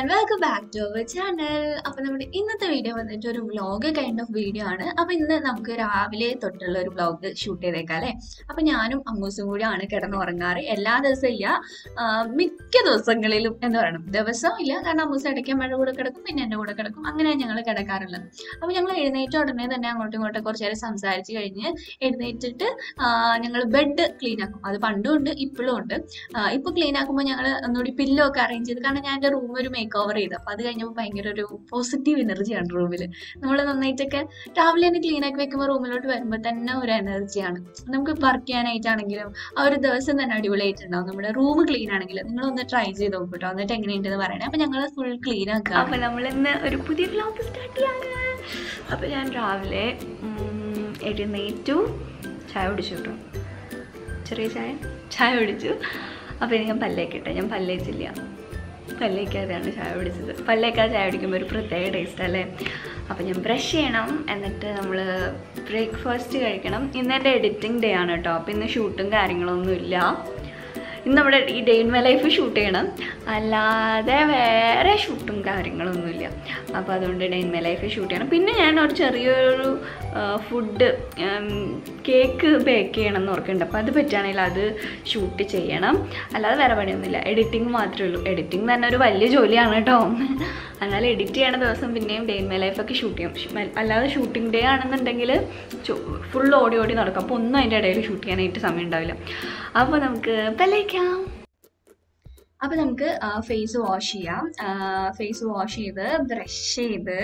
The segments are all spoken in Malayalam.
And welcome back to our channel അപ്പോൾ നമ്മുടെ ഇന്നത്തെ വീഡിയോ വന്നിട്ട് ഒരു വ്ളോഗ് കൈൻഡ് ഓഫ് വീഡിയോ ആണ് അപ്പോൾ ഇന്ന് നമുക്ക് രാവിലെ തൊട്ടുള്ള ഒരു വ്ളോഗ് ഷൂട്ട് ചെയ്തേക്കാം അല്ലേ അപ്പോൾ ഞാനും അമ്മൂസും കൂടിയാണ് കിടന്നുറങ്ങാറ് എല്ലാ ദിവസവും ഇല്ല ആ, മിക്ക ദിവസങ്ങളിലും എന്ന് പറയണം ദിവസം ഇല്ല കാരണം അമ്മൂസ് ഇടയ്ക്ക് മഴ കൂടെ കിടക്കും പിന്നെ എൻ്റെ കൂടെ കിടക്കും അങ്ങനെയാണ് ഞങ്ങൾ കിടക്കാറുള്ളത് അപ്പോൾ ഞങ്ങൾ എഴുന്നേറ്റ ഉടനെ തന്നെ അങ്ങോട്ടും ഇങ്ങോട്ടും കുറച്ച് നേരം സംസാരിച്ച് കഴിഞ്ഞ് എഴുന്നേറ്റിട്ട് ഞങ്ങൾ ബെഡ് ക്ലീൻ ആക്കും അത് പണ്ടും ഉണ്ട് ഇപ്പോഴും ഉണ്ട് ഇപ്പോൾ ക്ലീൻ ആക്കുമ്പോൾ ഞങ്ങൾ ഒന്നുകൂടി പില്ലോ ഒക്കെ അറേഞ്ച് ചെയ്ത് കാരണം ഞാൻ എൻ്റെ റൂം ഒരു മേക്ക് ഓവർ ചെയ്തു അപ്പോൾ അത് കഴിഞ്ഞപ്പോൾ ഭയങ്കര ഒരു പോസിറ്റീവ് എനർജിയാണ് റൂമിൽ നമ്മൾ നന്നായിട്ടൊക്കെ രാവിലെ തന്നെ ക്ലീൻ ആക്കി വെക്കുമ്പോൾ റൂമിലോട്ട് വരുമ്പോൾ തന്നെ ഒരു എനർജിയാണ് നമുക്ക് വർക്ക് ചെയ്യാനായിട്ടാണെങ്കിലും ആ ഒരു ദിവസം തന്നെ അടിപൊളിയായിട്ടുണ്ടാവും നമ്മുടെ റൂം ക്ലീൻ ആണെങ്കിൽ നിങ്ങളൊന്ന് ട്രൈ ചെയ്ത് നോക്കൂട്ടോ എന്നിട്ട് എങ്ങനെയുണ്ടെന്ന് പറയണേ അപ്പോൾ ഞങ്ങൾ ഫുൾ ക്ലീൻ ആക്കുക അപ്പോൾ നമ്മൾ ഇന്ന് ഒരു പുതിയ വ്ലോഗ് സ്റ്റാർട്ട് ചെയ്യാണ് അപ്പോൾ ഞാൻ രാവിലെ ഉം, എഴുന്നേറ്റു ചായ കുടിച്ചു കേട്ടോ ചെറിയ ചായ ചായ കുടിച്ചു അപ്പോൾ ഇനി ഞാൻ പല്ലേക്കിട്ടെ ഞാൻ പല്ലേച്ചില്ല പല്ലേക്കാതെയാണ് ചായ കുടിച്ചത് പല്ലേക്കാതെ ചായ കുടിക്കുമ്പോൾ ഒരു പ്രത്യേക ടേസ്റ്റ് അല്ലേ അപ്പോൾ ഞാൻ ബ്രഷ് ചെയ്യണം എന്നിട്ട് നമ്മൾ ബ്രേക്ക്ഫാസ്റ്റ് കഴിക്കണം ഇന്ന് എൻ്റെ എഡിറ്റിംഗ് ഡേ ആണ് കേട്ടോ അപ്പോൾ ഇന്ന് ഷൂട്ടും കാര്യങ്ങളൊന്നും ഇല്ല ഇന്ന് നമ്മുടെ ഈ day in my life shoot ചെയ്യണം അല്ലാതെ വേറെ ഷൂട്ടും കാര്യങ്ങളൊന്നുമില്ല അപ്പോൾ അതുകൊണ്ട് day in my life shoot ചെയ്യണം പിന്നെ ഞാൻ ഒരു ചെറിയൊരു ഫുഡ് കേക്ക് ബേക്ക് ചെയ്യണം എന്ന് ഓർക്കുന്നുണ്ട് അപ്പോൾ അത് പറ്റുകയാണെങ്കിൽ അത് ഷൂട്ട് ചെയ്യണം അല്ലാതെ വേറെ പണിയൊന്നുമില്ല എഡിറ്റിംഗ് മാത്രമേ ഉള്ളൂ എഡിറ്റിംഗ് തന്നെ ഒരു വലിയ ജോലിയാണ് കേട്ടോ എന്നാൽ എഡിറ്റ് ചെയ്യണ ദിവസം പിന്നെയും ഡേ ഇൻ മൈ ലൈഫൊക്കെ ഷൂട്ട് ചെയ്യും ഷ്- അല്ലാതെ ഷൂട്ടിംഗ് ഡേ ആണെന്നുണ്ടെങ്കിൽ ഫുൾ ഓടി ഓടി നടക്കും അപ്പോൾ ഒന്നും അതിൻ്റെ ഇടയിൽ ഷൂട്ട് ചെയ്യാനായിട്ട് സമയം ഉണ്ടാവില്ല അപ്പോൾ നമുക്ക് പല്ലേക്കാം അപ്പോൾ നമുക്ക് ഫേസ് വാഷ് ചെയ്യാം ഫേസ് വാഷ് ചെയ്ത് ബ്രഷ് ചെയ്ത്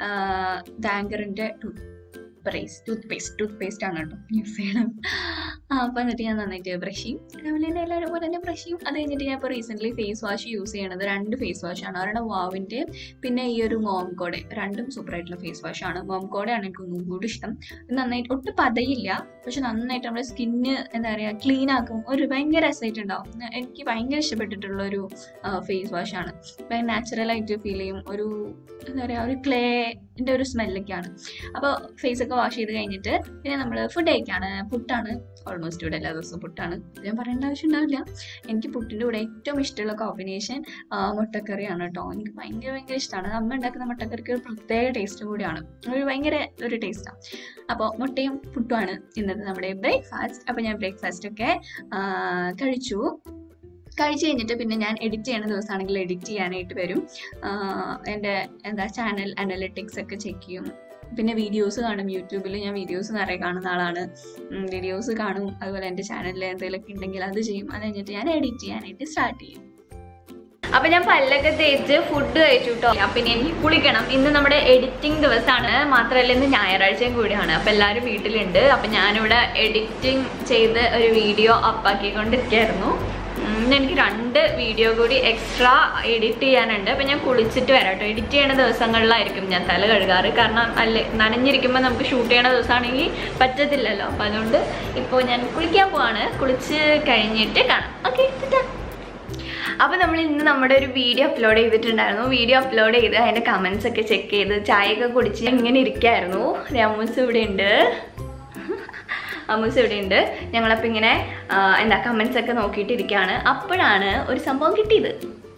ഡാങ്കറിൻ്റെ toothpaste toothpaste toothpaste ആണ് കേട്ടോ യൂസ് ചെയ്യണം അപ്പോൾ എന്നിട്ട് ഞാൻ നന്നായിട്ട് ബ്രഷ് ചെയ്യും രാവിലെ തന്നെ എല്ലാവരും പോലെ തന്നെ ബ്രഷ് ചെയ്യും അത് കഴിഞ്ഞിട്ട് ഞാൻ ഇപ്പോൾ റീസെൻ്റ്ലി ഫേസ് വാഷ് യൂസ് ചെയ്യണത് രണ്ട് ഫേസ് വാഷാണ് ഒരെണ്ണം വാവിൻ്റെ പിന്നെ ഈ ഒരു മോം കോടെ രണ്ടും സൂപ്പറായിട്ടുള്ള ഫേസ് വാഷാണ് മോം കോടെയാണ് എനിക്ക് ഒന്നും കൂടി ഇഷ്ടം ഇത് നന്നായിട്ട് ഒട്ടും പതയില്ല പക്ഷെ നന്നായിട്ട് നമ്മുടെ സ്കിന്ന് എന്താ പറയുക ക്ലീൻ ആക്കും ഒരു ഭയങ്കര രസമായിട്ട് ഉണ്ടാവും ന- എനിക്ക് ഭയങ്കര ഇഷ്ടപ്പെട്ടിട്ടുള്ള ഒരു ഫേസ് വാഷാണ് ഭയങ്കര നാച്ചുറലായിട്ട് ഫീൽ ചെയ്യും ഒരു എന്താ പറയുക ഒരു ക്ലേൻ്റെ ഒരു സ്മെല്ലൊക്കെയാണ് അപ്പോൾ ഫേസ് ഒക്കെ വാഷ് ചെയ്ത് കഴിഞ്ഞിട്ട് പിന്നെ നമ്മൾ ഫുഡ് കഴിക്കാണ് പുട്ടാണ് ഓൾമോസ്റ്റ് ഇവിടെ എല്ലാ ദിവസവും പുട്ടാണ് ഇത് ഞാൻ പറയേണ്ട ആവശ്യം ഉണ്ടാവില്ല എനിക്ക് പുട്ടിൻ്റെ കൂടെ ഏറ്റവും ഇഷ്ടമുള്ള കോമ്പിനേഷൻ മുട്ടക്കറിയാണ് കേട്ടോ എനിക്ക് ഭയങ്കര ഭയങ്കര ഇഷ്ടമാണ് അമ്മ ഉണ്ടാക്കുന്ന മുട്ടക്കറിക്ക് ഒരു പ്രത്യേക ടേസ്റ്റ് കൂടിയാണ് ഒരു ഭയങ്കര ഒരു ടേസ്റ്റാണ് അപ്പോൾ മുട്ടയും പുട്ടുമാണ് ഇന്നത്തെ നമ്മുടെ ബ്രേക്ക്ഫാസ്റ്റ് അപ്പോൾ ഞാൻ ബ്രേക്ക്ഫാസ്റ്റ് ഒക്കെ ആ, കഴിച്ചു കഴിച്ച് കഴിഞ്ഞിട്ട് പിന്നെ ഞാൻ എഡിറ്റ് ചെയ്യണ ദിവസമാണെങ്കിൽ എഡിറ്റ് ചെയ്യാനായിട്ട് വരും ആഹ് എൻ്റെ എന്താ ചാനൽ അനലിറ്റിക്സ് ഒക്കെ ചെക്ക് ചെയ്യും പിന്നെ വീഡിയോസ് കാണും യൂട്യൂബിൽ ഞാൻ വീഡിയോസ് നിറയെ കാണുന്ന ആളാണ് വീഡിയോസ് കാണും അതുപോലെ എൻ്റെ ചാനലിൽ എന്തെങ്കിലുമൊക്കെ ഉണ്ടെങ്കിൽ അത് ചെയ്യും അത് കഴിഞ്ഞിട്ട് ഞാൻ എഡിറ്റ് ചെയ്യാനായിട്ട് സ്റ്റാർട്ട് ചെയ്യും അപ്പൊ ഞാൻ പല്ലൊക്കെ തേച്ച് ഫുഡ് കഴിച്ചു കേട്ടോ പിന്നെ എനിക്ക് കുളിക്കണം ഇന്ന് നമ്മുടെ എഡിറ്റിംഗ് ദിവസമാണ് മാത്രമല്ല ഇന്ന് ഞായറാഴ്ചയും കൂടിയാണ് അപ്പൊ എല്ലാവരും വീട്ടിലുണ്ട് അപ്പൊ ഞാനിവിടെ എഡിറ്റിംഗ് ചെയ്ത് ഒരു വീഡിയോ അപ്പാക്കിക്കൊണ്ടിരിക്കുകയായിരുന്നു ഉം, ഇന്ന് എനിക്ക് രണ്ട് വീഡിയോ കൂടി എക്സ്ട്രാ എഡിറ്റ് ചെയ്യാനുണ്ട് അപ്പം ഞാൻ കുളിച്ചിട്ട് വരാം കേട്ടോ എഡിറ്റ് ചെയ്യണ ദിവസങ്ങളിലായിരിക്കും ഞാൻ തല കഴുകാറ് കാരണം അല്ലെ നനഞ്ഞിരിക്കുമ്പോൾ നമുക്ക് ഷൂട്ട് ചെയ്യണ ദിവസമാണെങ്കിൽ പറ്റത്തില്ലല്ലോ അപ്പം അതുകൊണ്ട് ഇപ്പോൾ ഞാൻ കുളിക്കാൻ പോവാണ് കുളിച്ച് കഴിഞ്ഞിട്ട് കാണാം ഓക്കെ അപ്പോൾ നമ്മൾ ഇന്ന് നമ്മുടെ ഒരു വീഡിയോ അപ്ലോഡ് ചെയ്തിട്ടുണ്ടായിരുന്നു വീഡിയോ അപ്ലോഡ് ചെയ്ത് അതിൻ്റെ കമൻസ് ഒക്കെ ചെക്ക് ചെയ്ത് ചായയൊക്കെ കുടിച്ച് ഇങ്ങനെ ഇരിക്കായിരുന്നു രാമൂസ് ഇവിടെ ഉണ്ട് അമ്മൂസ് ഇവിടെ ഉണ്ട് ഞങ്ങളപ്പോൾ ഇങ്ങനെ ആ, എന്താ കമൻസ് ഒക്കെ നോക്കിയിട്ടിരിക്കുകയാണ് അപ്പോഴാണ് ഒരു സംഭവം കിട്ടിയത്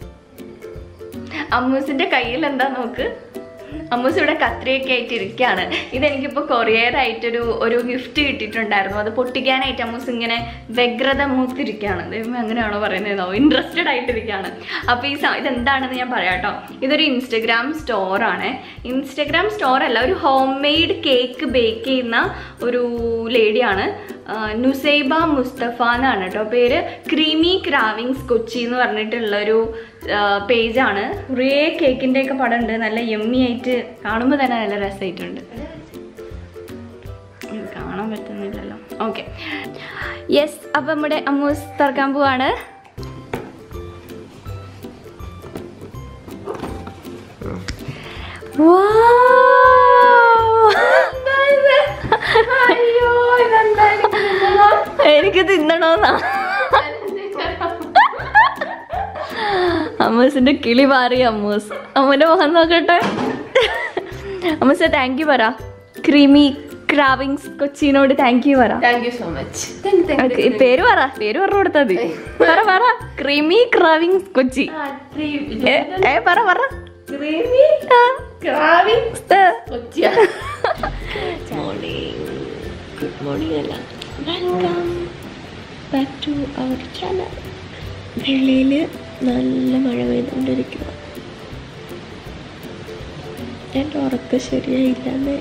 അമ്മൂസിന്റെ കയ്യിൽ എന്താ നോക്ക് അമ്മൂസ് ഇവിടെ കത്രിയൊക്കെ ആയിട്ട് ഇരിക്കുകയാണ് ഇതെനിക്കിപ്പോൾ കൊറിയർ ആയിട്ടൊരു ഒരു ഗിഫ്റ്റ് കിട്ടിയിട്ടുണ്ടായിരുന്നു അത് പൊട്ടിക്കാനായിട്ട് അമ്മൂസ് ഇങ്ങനെ വ്യഗ്രത മൂത്തിരിക്കുകയാണ് ദൈവമേ അങ്ങനെയാണോ പറയുന്നതോ ഇൻട്രസ്റ്റഡ് ആയിട്ടിരിക്കുകയാണ് അപ്പോൾ ഈ സ- ഇതെന്താണെന്ന് ഞാൻ പറയാം കേട്ടോ ഇതൊരു ഇൻസ്റ്റഗ്രാം സ്റ്റോറാണ് ഇൻസ്റ്റഗ്രാം സ്റ്റോർ അല്ല ഒരു ഹോം മെയ്ഡ് കേക്ക് ബേക്ക് ചെയ്യുന്ന ഒരു ലേഡിയാണ് നുസൈബ മുസ്തഫ എന്നാണ് കേട്ടോ പേര് ക്രീമി ക്രാവിങ്സ് കൊച്ചി എന്ന് പറഞ്ഞിട്ടുള്ളൊരു പേജാണ് കുറേ കേക്കിൻ്റെ ഒക്കെ പടം ഉണ്ട് നല്ല യമ്മി ആയിട്ട് കാണുമ്പോൾ തന്നെ നല്ല രസമായിട്ടുണ്ട് ഇത് കാണാൻ പറ്റുന്നില്ലല്ലോ ഓക്കെ യെസ് അപ്പം നമ്മുടെ അമ്മൂസ് തുറക്കാൻ പോവാണ് എനിക്ക് തിന്നണോന്നാ അമ്മൂസിന്റെ കിളി മാറി അമ്മൂസ് അമ്മൂന്റെ മുഖം നോക്കട്ടെ അമ്മൂസ് താങ്ക് യു പറ ക്രീമി ക്രാവിങ്സ് കൊച്ചിനോട് താങ്ക് യു പറ thank you so much Okay, പേര് പറ പേര് പറഞ്ഞു കൊടുത്താ മതി പറ പറ ക്രീമി ക്രാവിങ്സ് കൊച്ചി ഏ, ഏ പറ പറ ആ, ആ. മോർണിംഗ് ഗുഡ് മോർണിംഗ് അല്ല welcome back to our channel വെളിയിൽ നല്ല മഴ പെയ്തുകൊണ്ടിരിക്കുക എൻ്റെ ഉറക്കം ശരിയായില്ലെന്ന്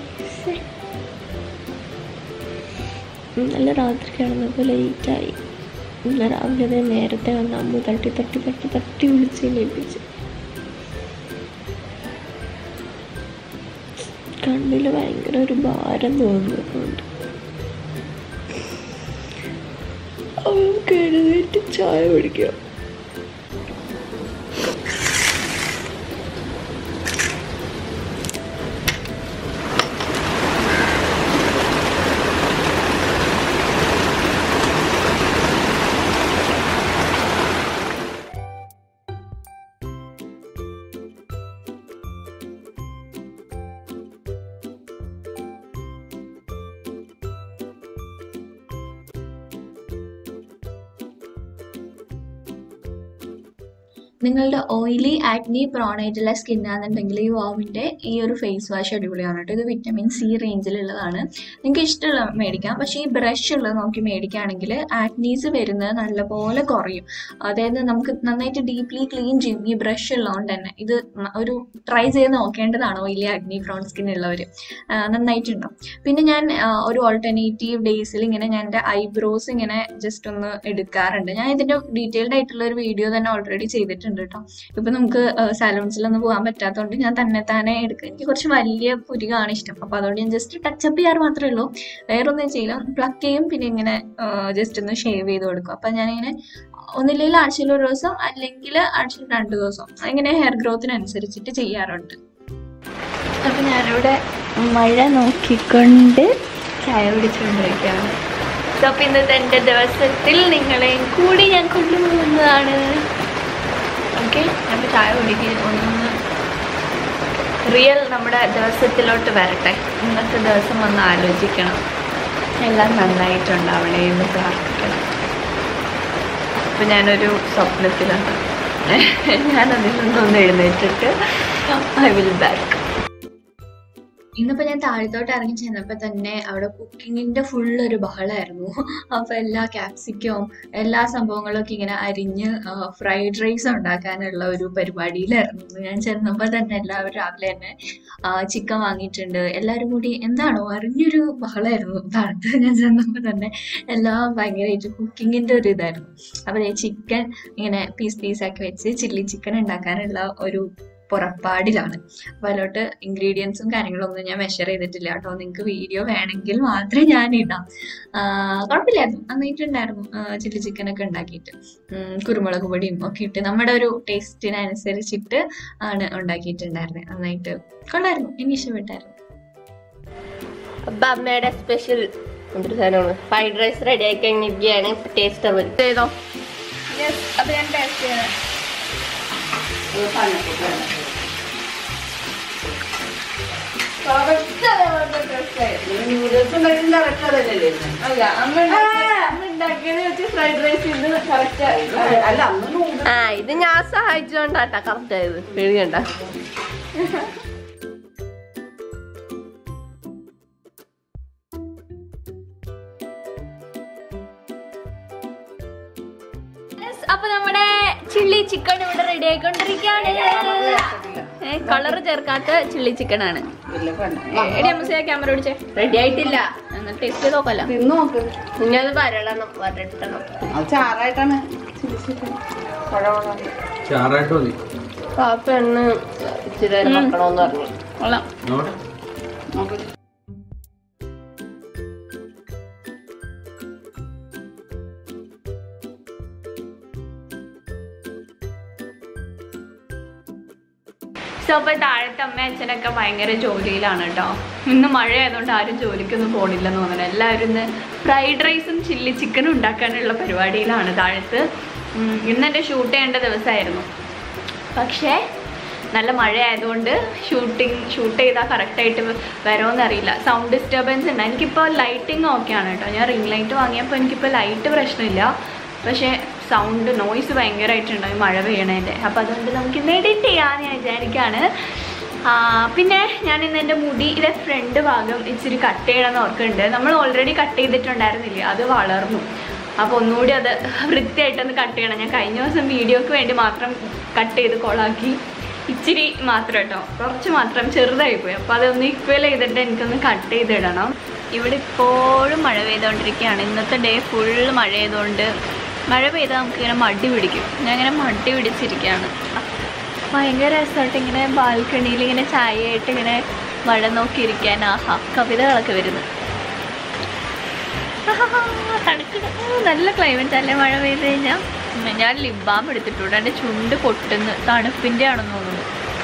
ഇന്നലെ രാത്രി കിടന്നപ്പോൾ ലേറ്റായി ഇന്നലെ രാവിലെ ദേ നേരത്തെ വന്ന് അമ്മ തട്ടി തട്ടി തട്ടി തട്ടി വിളിച്ച് എണീപ്പിച്ചു കണ്ണിൽ ഭയങ്കര ഒരു ഭാരം തോന്നുന്നുണ്ട് അവൾക്ക് എഴുന്നേറ്റ് ചായ കുടിക്കാം നിങ്ങളുടെ ഓയിലി ആക്നി പ്രോണായിട്ടുള്ള സ്കിൻ ആണെന്നുണ്ടെങ്കിൽ ഈ വാവിൻ്റെ ഈ ഒരു ഫേസ് വാഷ് അടിപൊളിയാണ് കേട്ടോ ഇത് വിറ്റമിൻ സി റേഞ്ചിലുള്ളതാണ് നിങ്ങൾക്ക് ഇഷ്ടമുള്ള മേടിക്കാം പക്ഷേ ഈ ബ്രഷ് ഉള്ളത് നോക്കി മേടിക്കുകയാണെങ്കിൽ ആക്നീസ് വരുന്നത് നല്ലപോലെ കുറയും അതായത് നമുക്ക് നന്നായിട്ട് ഡീപ്ലി ക്ലീൻ ചെയ്യും ഈ ബ്രഷ് ഉള്ളതുകൊണ്ട് തന്നെ ഇത് ന- ഒരു ട്രൈ ചെയ്ത് നോക്കേണ്ടതാണ് ഓയിലി ആക്നി പ്രോൺ സ്കിൻ ഉള്ളവർ നന്നായിട്ടുണ്ടാവും പിന്നെ ഞാൻ ആ, ഒരു ഓൾട്ടർനേറ്റീവ് ഡേയ്സിൽ ഇങ്ങനെ ഞാൻ എൻ്റെ ഐബ്രോസ് ഇങ്ങനെ ജസ്റ്റ് ഒന്ന് എടുക്കാറുണ്ട് ഞാൻ ഇതിൻ്റെ ഡീറ്റെയിൽഡ് ആയിട്ടുള്ള ഒരു വീഡിയോ തന്നെ ഓൾറെഡി ചെയ്തിട്ടുണ്ട് കേട്ടോ ഇപ്പം നമുക്ക് സലൂൺസിലൊന്നും പോകാൻ പറ്റാത്തതുകൊണ്ട് ഞാൻ തന്നെ തന്നെ എടുക്കുക എനിക്ക് കുറച്ച് വലിയ പുരികാണ് ഇഷ്ടം അപ്പോൾ അതുകൊണ്ട് ഞാൻ ജസ്റ്റ് ടച്ചപ്പ് ചെയ്യാറ് മാത്രമേ ഉള്ളൂ വേറൊന്നും ചെയ്യില്ല പ്ലക്ക് ചെയ്യും പിന്നെ ഇങ്ങനെ ജസ്റ്റ് ഒന്ന് ഷേവ് ചെയ്ത് കൊടുക്കും അപ്പം ഞാനിങ്ങനെ ഒന്നില്ലെങ്കിൽ ആഴ്ചയിൽ ഒരു ദിവസം അല്ലെങ്കിൽ ആഴ്ചയിൽ രണ്ട് ദിവസം അങ്ങനെ ഹെയർ ഗ്രോത്തിനനുസരിച്ചിട്ട് ചെയ്യാറുണ്ട് അപ്പൊ ഞാനിവിടെ മഴ നോക്കിക്കൊണ്ട് ചായ കുടിച്ചുകൊണ്ടിരിക്കുകയാണ് So, അപ്പൊ ഇന്നത്തെ എൻ്റെ ദിവസത്തിൽ നിങ്ങളെയും കൂടി ഞാൻ കൊണ്ടുപോകുന്നതാണ് ഓക്കെ ഞാൻ ചായ കുടിക്കുക ഒന്നൊന്ന് റിയൽ നമ്മുടെ ദിവസത്തിലോട്ട് വരട്ടെ ഇന്നത്തെ ദിവസം ഒന്ന് ആലോചിക്കണം എല്ലാം നന്നായിട്ടുണ്ടാവണേ എന്ന് പ്രാർത്ഥിക്കണം അപ്പൊ ഞാനൊരു സ്വപ്നത്തിലാണ് ഞാനതിൽ നിന്നൊന്ന് എഴുന്നേറ്റിട്ട് ഐ വിൽ ബാക്ക് ഇന്നിപ്പോ ഞാൻ താഴത്തോട്ട് ഇറങ്ങി ചെന്നപ്പോ തന്നെ അവിടെ കുക്കിങ്ങിന്റെ ഫുൾ ഒരു ബഹളായിരുന്നു അപ്പൊ എല്ലാ ക്യാപ്സിക്കവും എല്ലാ സംഭവങ്ങളും ഒക്കെ ഇങ്ങനെ അരിഞ്ഞ് ഫ്രൈഡ് റൈസ് ഉണ്ടാക്കാനുള്ള ഒരു പരിപാടിയിലായിരുന്നു ഞാൻ ചെന്നപ്പോ തന്നെ എല്ലാവരും രാവിലെ തന്നെ ചിക്കൻ വാങ്ങിയിട്ടുണ്ട് എല്ലാവരും കൂടി എന്താണോ അറിഞ്ഞൊരു ബഹളായിരുന്നു താഴത്ത് ഞാൻ ചെന്നപ്പോ തന്നെ എല്ലാം ഭയങ്കരമായിട്ട് കുക്കിങ്ങിന്റെ ഒരു ഇതായിരുന്നു അപ്പൊ ചിക്കൻ ഇങ്ങനെ പീസ് പീസാക്കി വെച്ച് ചില്ലി ചിക്കൻ ഉണ്ടാക്കാനുള്ള ഒരു പുറപ്പാടിലാണ് അപ്പോൾ അതിലോട്ട് ഇൻഗ്രീഡിയൻസും കാര്യങ്ങളൊന്നും ഞാൻ മെഷർ ചെയ്തിട്ടില്ല കേട്ടോ നിങ്ങൾക്ക് വീഡിയോ വേണമെങ്കിൽ മാത്രമേ ഞാൻ ഇടാം ആ, കുഴപ്പമില്ലായിരുന്നു നന്നായിട്ടുണ്ടായിരുന്നു ചില്ലി ചിക്കനൊക്കെ ഉണ്ടാക്കിയിട്ട് ഉം, കുരുമുളക് പൊടിയും ഒക്കെ ഇട്ട് നമ്മുടെ ഒരു ടേസ്റ്റിനനുസരിച്ചിട്ട് ആണ് ഉണ്ടാക്കിയിട്ടുണ്ടായിരുന്നത് നന്നായിട്ട് കൊള്ളായിരുന്നു എനിക്ക് ഇഷ്ടപ്പെട്ടായിരുന്നു അപ്പൊ അമ്മയുടെ സ്പെഷ്യൽ എന്തൊരു സാധനമാണ് ഫ്രൈഡ് റൈസ് റെഡി ആയി കഴിഞ്ഞിരിക്കുകയാണ് ടേസ്റ്റ് ചെയ്തോ അപ്പൊ ഞാൻ ടേസ്റ്റ് ചെയ്യണം അല്ല അമ്മ ഉണ്ടാക്കിയ- അമ്മ ഉണ്ടാക്കിയത് വെച്ച് ഫ്രൈഡ് റൈസ് ഇത് കറക്റ്റ് ആ ഇത് ഞാൻ സഹായിച്ചോണ്ടാട്ടാ കറക്റ്റ് ആയത് പേടിക്കണ്ട അപ്പൊ നമ്മുടെ ചില്ലി ചിക്കൻ ഇവിടെ റെഡി ആയിക്കൊണ്ടിരിക്കുകയാണ് കളർ ചേർക്കാത്ത ചില്ലി ചിക്കൻ ആണ് എടി അമ്മ ക്യാമറ പിടിച്ചേ റെഡി ആയിട്ടില്ല എന്നിട്ട് ടേസ്റ്റ് ചെയ്ത് നോക്കല്ലോ തിന്ന് നോക്ക് ഇനി അത് വരളണം വരട്ടണം അത് ചാറായിട്ടാണ് ചാറായിട്ട് മതി പാപ്പ എണ്ണ ഇച്ചിരി നേരം വെക്കണമെന്ന് പറഞ്ഞു കൊള്ളാം നോട്ടെ നോക്ക് സോ അപ്പൊ താഴത്തെ അമ്മ അച്ഛനൊക്കെ ഭയങ്കര ജോലിയിലാണ് കേട്ടോ ഇന്ന് മഴ ആയതുകൊണ്ട് ആരും ജോലിക്കൊന്നും പോണില്ലെന്ന് തോന്നുന്നു എല്ലാവരും ഇന്ന് ഫ്രൈഡ് റൈസും ചില്ലി ചിക്കനും ഉണ്ടാക്കാനുള്ള പരിപാടിയിലാണ് താഴത്ത് ഉം, ഇന്ന് എൻ്റെ ഷൂട്ട് ചെയ്യേണ്ട ദിവസമായിരുന്നു പക്ഷേ നല്ല മഴ ആയതുകൊണ്ട് ഷൂട്ടിങ് ഷൂട്ട് ചെയ്താൽ കറക്റ്റായിട്ട് വരുമോയെന്ന് അറിയില്ല സൗണ്ട് ഡിസ്റ്റർബൻസ് ഉണ്ട് എനിക്കിപ്പോൾ ലൈറ്റിംഗ് ഓക്കെയാണ് കേട്ടോ ഞാൻ റിംഗ് ലൈറ്റ് വാങ്ങിയപ്പോൾ എനിക്കിപ്പോൾ ലൈറ്റ് പ്രശ്നമില്ല പക്ഷേ സൗണ്ട് നോയ്സ് ഭയങ്കരമായിട്ടുണ്ട് ഈ മഴ പെയ്യണതിൻ്റെ അപ്പോൾ അതുകൊണ്ട് നമുക്ക് ഇന്ന് എഡിറ്റ് ചെയ്യാമെന്ന് ഞാൻ വിചാരിക്കുകയാണ് ആ, പിന്നെ ഞാൻ ഇന്ന് എൻ്റെ മുടിയുടെ ഫ്രണ്ട് ഭാഗം ഇച്ചിരി കട്ട് ചെയ്യണമെന്ന് ഓർക്കുന്നുണ്ട് നമ്മൾ ഓൾറെഡി കട്ട് ചെയ്തിട്ടുണ്ടായിരുന്നില്ലേ അത് വളർന്നു അപ്പോൾ ഒന്നുകൂടി അത് വൃത്തിയായിട്ടൊന്ന് കട്ട് ചെയ്യണം ഞാൻ കഴിഞ്ഞ ദിവസം വീഡിയോക്ക് വേണ്ടി മാത്രം കട്ട് ചെയ്ത് കൊളാക്കി ഇച്ചിരി മാത്രം കേട്ടോ കുറച്ച് മാത്രം ചെറുതായി പോയി അപ്പോൾ അതൊന്ന് ഈക്വൽ ചെയ്തിട്ട് എനിക്കൊന്ന് കട്ട് ചെയ്തിടണം ഇവിടെ ഇപ്പോഴും മഴ പെയ്തുകൊണ്ടിരിക്കുകയാണ് ഇന്നത്തെ ഡേ ഫുൾ മഴ ചെയ്തുകൊണ്ട് മഴ പെയ്താൽ നമുക്കിങ്ങനെ മടി പിടിക്കും ഞാൻ ഇങ്ങനെ മടി പിടിച്ചിരിക്കുകയാണ് ഭയങ്കര രസമായിട്ട് ഇങ്ങനെ ബാൽക്കണിയിൽ ഇങ്ങനെ ചായയായിട്ട് ഇങ്ങനെ മഴ നോക്കിയിരിക്കാൻ ആഹാ കവിതകളൊക്കെ വരുന്നു തണുക്കണ നല്ല ക്ലൈമറ്റ് അല്ലേ മഴ പെയ്ത് കഴിഞ്ഞാൽ ഞാൻ ലിബാം എടുത്തിട്ടുണ്ട് എൻ്റെ ചുണ്ട് പൊട്ടുന്നു തണുപ്പിൻ്റെ ആണെന്ന് തോന്നുന്നു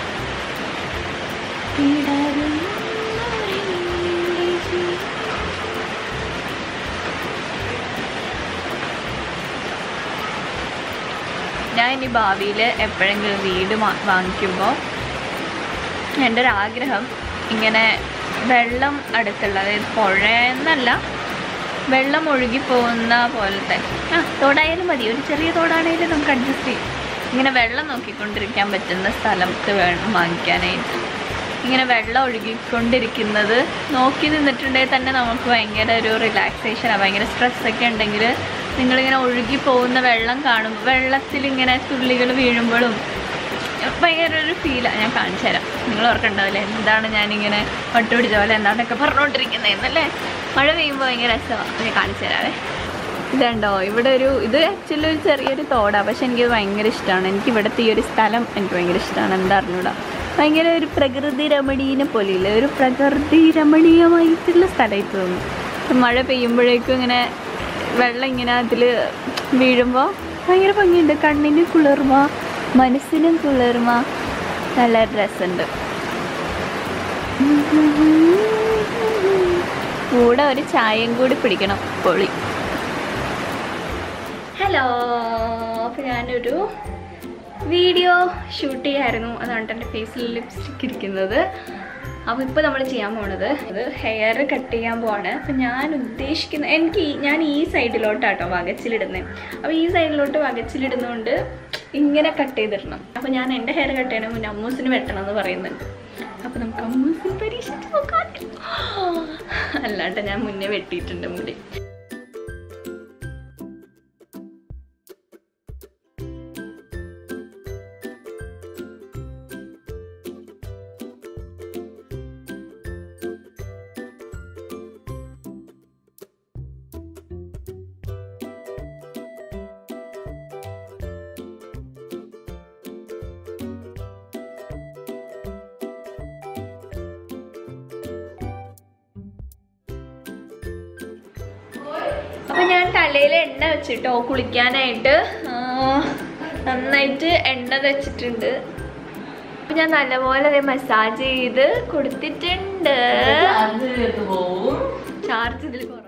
ഞാൻ ഇനി ഭാവിയിൽ എപ്പോഴെങ്കിലും വീട് വാ- വാങ്ങിക്കുമ്പോൾ എൻ്റെ ഒരു ആഗ്രഹം ഇങ്ങനെ വെള്ളം അടുത്തുള്ള അതായത് പുഴയെന്നല്ല വെള്ളം ഒഴുകി പോകുന്ന പോലത്തെ ആ തോടായാലും മതി ഒരു ചെറിയ തോടാണെങ്കിലും നമുക്ക് അഡ്ജസ്റ്റ് ചെയ്യും ഇങ്ങനെ വെള്ളം നോക്കിക്കൊണ്ടിരിക്കാൻ പറ്റുന്ന സ്ഥലത്ത് വേണം വാങ്ങിക്കാനായിട്ട് ഇങ്ങനെ വെള്ളം ഒഴുകിക്കൊണ്ടിരിക്കുന്നത് നോക്കി നിന്നിട്ടുണ്ടെങ്കിൽ തന്നെ നമുക്ക് ഭയങ്കര ഒരു റിലാക്സേഷനാണ് ഭയങ്കര സ്ട്രെസ്സൊക്കെ ഉണ്ടെങ്കിൽ നിങ്ങളിങ്ങനെ ഒഴുകി പോകുന്ന വെള്ളം കാണുമ്പോൾ വെള്ളത്തിൽ ഇങ്ങനെ തുള്ളികൾ വീഴുമ്പോഴും ഭയങ്കര ഒരു ഫീലാണ് ഞാൻ കാണിച്ചു തരാം നിങ്ങൾ ഓർക്കണ്ടാവില്ലേ എന്താണ് ഞാനിങ്ങനെ പട്ട് പിടിച്ച പോലെ എന്താണ്ടൊക്കെ പറഞ്ഞുകൊണ്ടിരിക്കുന്നതെന്നല്ലേ മഴ പെയ്യുമ്പോൾ ഭയങ്കര രസമാണ് ഞാൻ കാണിച്ചു തരാവേ ഇതുണ്ടോ ഇവിടെ ഒരു ഇത് ആക്ച്വലി ഒരു ചെറിയൊരു തോടാണ് പക്ഷെ എനിക്കത് ഭയങ്കര ഇഷ്ടമാണ് എനിക്ക് ഇവിടുത്തെ ഈ ഒരു സ്ഥലം എനിക്ക് ഭയങ്കര ഇഷ്ടമാണ് എന്താ അറിഞ്ഞൂടാ ഭയങ്കര ഒരു പ്രകൃതി രമണീയനെ പോലെയില്ല ഒരു പ്രകൃതി രമണീയമായിട്ടുള്ള സ്ഥലമായിട്ട് തോന്നുന്നു ഇപ്പം മഴ പെയ്യുമ്പോഴേക്കും ഇങ്ങനെ വെള്ളം ഇങ്ങനെ അതിൽ വീഴുമ്പോൾ ഭയങ്കര ഭംഗിയുണ്ട് കണ്ണിന് കുളിർമ മനസ്സിനും കുളിർമ നല്ല രസമുണ്ട് കൂടെ ഒരു ചായയും കൂടി പിടിക്കണം പൊളി ഹലോ അപ്പോൾ ഞാനൊരു വീഡിയോ ഷൂട്ട് ചെയ്യായിരുന്നു അതാണ് എൻ്റെ ഫേസിൽ ലിപ്സ്റ്റിക് ഇരിക്കുന്നത് അപ്പോൾ ഇപ്പോൾ നമ്മൾ ചെയ്യാൻ പോണത് അത് ഹെയർ കട്ട് ചെയ്യാൻ പോവാണ് അപ്പം ഞാൻ ഉദ്ദേശിക്കുന്ന എനിക്ക് ഈ- ഞാൻ ഈ സൈഡിലോട്ടാട്ടോ വകച്ചിലിടുന്നത് അപ്പോൾ ഈ സൈഡിലോട്ട് വകച്ചിലിടുന്നതുകൊണ്ട് ഇങ്ങനെ കട്ട് ചെയ്തിടണം അപ്പോൾ ഞാൻ എൻ്റെ ഹെയർ കട്ട് ചെയ്യണ മുന്നേ അമ്മൂസിന് വെട്ടണം എന്ന് പറയുന്നുണ്ട് അപ്പോൾ നമുക്ക് അമ്മൂസിന് പരീക്ഷിച്ച് നോക്കാം അല്ലാണ്ട് ഞാൻ മുന്നേ വെട്ടിയിട്ടുണ്ട് മുടി അപ്പൊ ഞാൻ തലയിൽ എണ്ണ വെച്ചിട്ടോ കുളിക്കാനായിട്ട് ആ, നന്നായിട്ട് എണ്ണ വെച്ചിട്ടുണ്ട് അപ്പൊ ഞാൻ നല്ലപോലെ അതേ മസാജ് ചെയ്ത് കൊടുത്തിട്ടുണ്ട് ചാർജ് ഇതിൽ കുറവാണ്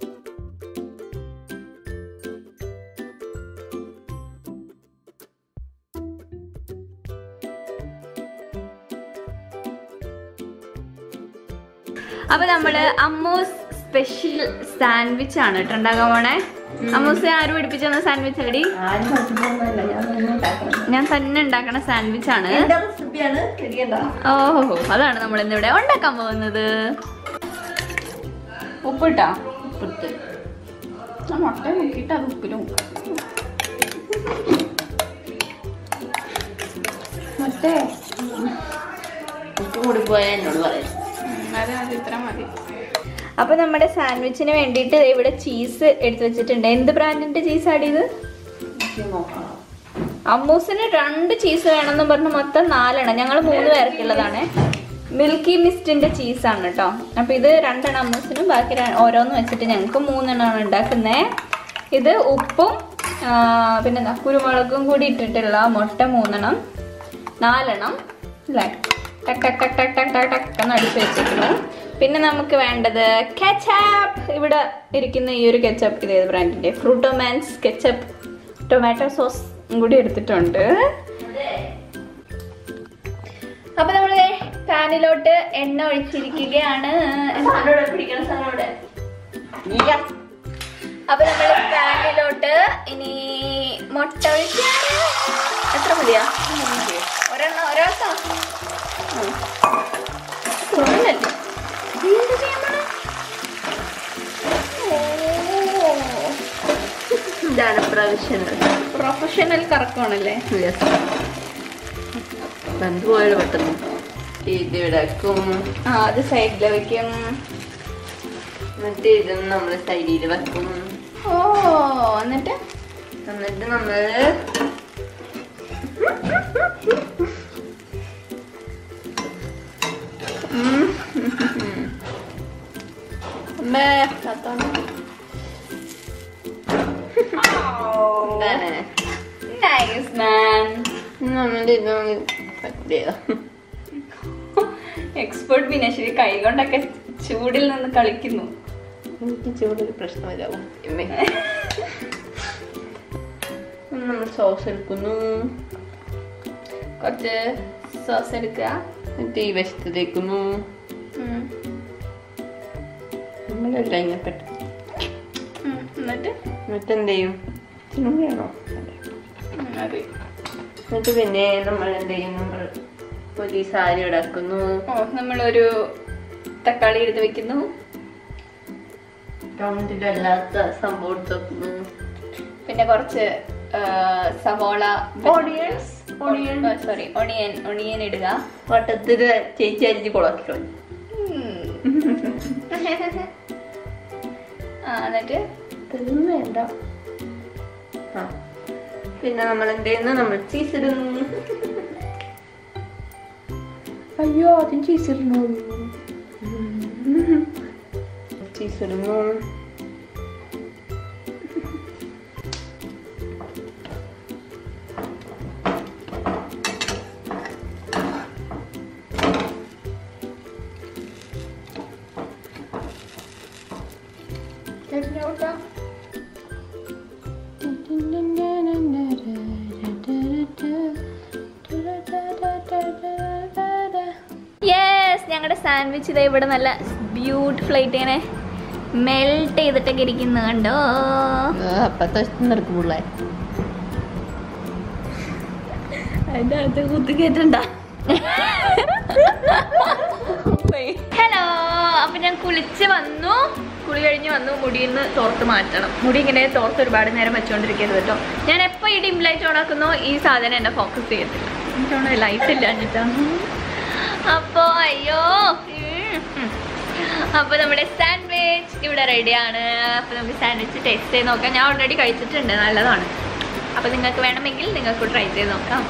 അപ്പൊ നമ്മള് അമ്മൂസ് സ്പെഷ്യൽ സാൻഡ്വിച്ച് ആണ് കേട്ടോ ഉണ്ടാക്കാൻ പോണേ അമ്മൂസ് ആര് പഠിപ്പിച്ചു തന്ന സാൻഡ്വിച്ച് അടി ഞാൻ തന്നെ ഉണ്ടാക്കണ സാൻഡ്വിച്ച് ആണ് ഓഹോ അതാണ് നമ്മൾ ഇന്നിവിടെ ഉണ്ടാക്കാൻ പോകുന്നത് ഉപ്പിട്ടാ ഉപ്പിട്ട് ആ മുട്ട മുക്കിയിട്ട് അത് ഉപ്പിലും മുക്കാം. മുട്ടേ ഉപ്പ് കൂടി പോയാൽ എന്നോട് പറയും അത് അത് ഇത്ര മതി അപ്പൊ നമ്മുടെ സാൻഡ്വിച്ചിന് വേണ്ടിയിട്ട് ദേ ഇവിടെ ചീസ് എടുത്തു വെച്ചിട്ടുണ്ട് എന്ത് ബ്രാൻഡിന്റെ ചീസ് ആടിയത് ഇത് നോക്കണം അമ്മൂസിന് രണ്ട് ചീസ് വേണമെന്ന് പറഞ്ഞ് മൊത്തം നാലെണ്ണം ഞങ്ങൾ മൂന്ന് പേർക്കുള്ളതാണ് മിൽക്കി മിസ്റ്റിന്റെ ചീസാണ് കേട്ടോ അപ്പൊ ഇത് രണ്ടെണ്ണം അമ്മൂസിനും ബാക്കി ര- ഓരോന്ന് വെച്ചിട്ട് ഞങ്ങൾക്ക് മൂന്നെണ്ണമാണ് ഉണ്ടാക്കുന്നത് ഇത് ഉപ്പും ആ, പിന്നെന്താ കുരുമുളകും കൂടി ഇട്ടിട്ടുള്ള മുട്ട മൂന്നെണ്ണം നാലെണ്ണം അല്ലേ ടക്ക് ടക്ക് ടക്ക് ടക്ക് ടക്ക് ടക്ക് ടക്ക് എന്ന് അടിച്ച് വെച്ചിരിക്കുന്നു പിന്നെ നമുക്ക് വേണ്ടത് കെച്ചപ്പ് ഇവിടെ ഇരിക്കുന്ന ഈ ഒരു കെച്ചപ്പ് ഇത് ഏത് ബ്രാൻഡിന്റെ ഫ്രൂട്ടോമാൻസ് കെച്ചപ്പ് ടൊമാറ്റോ സോസ് കൂടി എടുത്തിട്ടുണ്ട് പാനിലോട്ട് എണ്ണ ഒഴിച്ചിരിക്കുകയാണ് സാധനം പിടിക്കണ സാധനം ഇവിടെ ഇല്ല അപ്പൊ നമ്മൾ പാനിലോട്ട് ഇനി മുട്ട ഒഴിക്കാണ് എത്ര മതിയാ ഒരെണ്ണം ഒരാൾക്കാ കുറവല്ലേ എന്ത് ചെയ്യാൻ ഇതാണ് പ്രൊഫഷണൽ പ്രൊഫഷണൽ കറക്കമാണല്ലേ ബന്ധു പോയാൽ പെട്ടെന്ന് ഇത് ഇടക്കും ആ അത് സൈഡിൽ വെക്കും എന്നിട്ട് ഇതും നമ്മൾ സൈഡിൽ വെക്കും ഓ എന്നിട്ട് എന്നിട്ട് നമ്മള് അമ്മേ, കത്തോണ്ട്. എന്താണ് Nice, man. നമ്മുടെ ഇത് പറ്റിയതാ എക്സ്പേർട്ട് വിനശ്വരി കൈ കൊണ്ടൊക്കെ ചൂടിൽ നിന്ന് കളിക്കുന്നു എനിക്ക് ചൂടൊരു പ്രശ്നമില്ലാവും നമ്മൾ സോസ് എടുക്കുന്നു കുറച്ച് സോസ് എടുക്കുക എന്നിട്ട് ഈ വശത്ത് തേക്കുന്നു ഉം. നമ്മളെല്ലാം ഇങ്ങനെ പെട്ടെന്ന് ഉം. എന്നിട്ട് എന്നിട്ട് എന്ത് ചെയ്യും ഇച്ചിരി വേണോ ഉം, മതി. എന്നിട്ട് പിന്നെ നമ്മൾ എന്ത് ചെയ്യും നമ്മൾ ഒരു സാരി ഇടാക്കുന്നു ഓ നമ്മളൊരു തക്കാളി എടുത്ത് വെക്കുന്നു റൗണ്ടിലല്ലാത്ത സംഭവം എടുത്ത് വെക്കുന്നു പിന്നെ കുറച്ച് ആ, സവോള Onions. Onion. Sorry onion onion ഇടുക വട്ടത്തില് ചേച്ചി അരിഞ്ഞ് കുളക്കിക്കളഞ്ഞു ആ എന്നിട്ട് ഇതൊന്നും വേണ്ട ആ പിന്നെ നമ്മൾ എന്ത് ചെയ്യുന്നു നമ്മൾ ചീസ് ഇടുന്നു അയ്യോ ആദ്യം ചീസ് ഇടണോ ചീസ് ഇടുന്നു യെസ് ഞങ്ങളുടെ സാൻഡ്വിച്ച് ഇതേ ഇവിടെ നല്ല ബ്യൂട്ടിഫുൾ ആയിട്ട് ഇങ്ങനെ മെൽറ്റ് ചെയ്തിട്ടൊക്കെ ഇരിക്കുന്നു കണ്ടോ അപ്പത്തെ നടക്കും പിള്ളേ അതിന്റെ അകത്ത് കുത്തി കേട്ടണ്ട ഹലോ അപ്പൊ ഞാൻ കുളിച്ച് വന്നു കുളി കഴിഞ്ഞ് വന്നു മുടിയിൽ നിന്ന് തോർത്ത് മാറ്റണം മുടി ഇങ്ങനെ തോർത്ത് ഒരുപാട് നേരം വെച്ചോണ്ടിരിക്കരുത് കേട്ടോ ഞാൻ എപ്പോ ഈ ഡിം ലൈറ്റ് ഓണാക്കുന്നോ ഈ സാധനം എന്നെ ഫോക്കസ് ചെയ്യത്തില്ല എനിക്കാണ് ലൈറ്റ് ഇല്ല എന്നിട്ടാ അപ്പോ അയ്യോ ഉം, ഉം. അപ്പൊ നമ്മുടെ സാൻഡ്വിച്ച് ഇവിടെ റെഡിയാണ് അപ്പൊ നമുക്ക് സാൻഡ്വിച്ച് ടേസ്റ്റ് ചെയ്ത് നോക്കാം ഞാൻ ഓൾറെഡി കഴിച്ചിട്ടുണ്ട് നല്ലതാണ് അപ്പൊ നിങ്ങൾക്ക് വേണമെങ്കിൽ നിങ്ങൾക്ക് ട്രൈ ചെയ്ത് നോക്കാം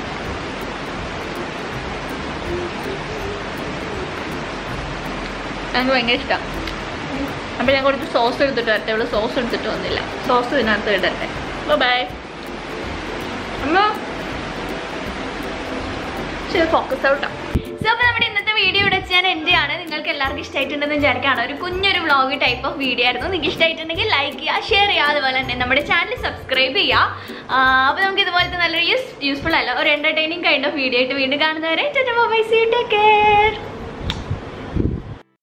എനിക്ക് ഭയങ്കര ഇഷ്ടം അപ്പൊ ഞാൻ കുറച്ച് സോസ് എടുത്തിട്ട് വരട്ടെ ഇവിടെ സോസ് എടുത്തിട്ട് വന്നില്ല സോസ് ഇതിനകത്ത് ഇടട്ടെ ബൈ അമ്മ ശരി ഫോക്കസ് ഔട്ടാ സോ അപ്പോൾ നമ്മുടെ ഇന്നത്തെ വീഡിയോ ഇവിടെ വെച്ച് ഞാൻ എൻ്റെ ആണ് നിങ്ങൾക്ക് എല്ലാവർക്കും ഇഷ്ടമായിട്ടുണ്ടെന്ന് വിചാരിക്കുകയാണ് ഒരു കുഞ്ഞൊരു വ്ളോഗ് ടൈപ്പ് ഓഫ് വീഡിയോ ആയിരുന്നു നിങ്ങൾക്ക് ഇഷ്ടമായിട്ടുണ്ടെങ്കിൽ ലൈക്ക് ചെയ്യുക ഷെയർ ചെയ്യുക അതുപോലെ തന്നെ നമ്മുടെ ചാനൽ സബ്സ്ക്രൈബ് ചെയ്യുക അപ്പോൾ നമുക്ക് ഇതുപോലത്തെ നല്ലൊരു യൂസ് യൂസ്ഫുൾ അല്ല ഒരു എൻ്റർടൈനിങ് കൈൻഡ് ഓഫ് വീഡിയോ ആയിട്ട് വീണ്ടും കാണുന്നവരെ ബൈ സീ ടേക്ക് കെയർ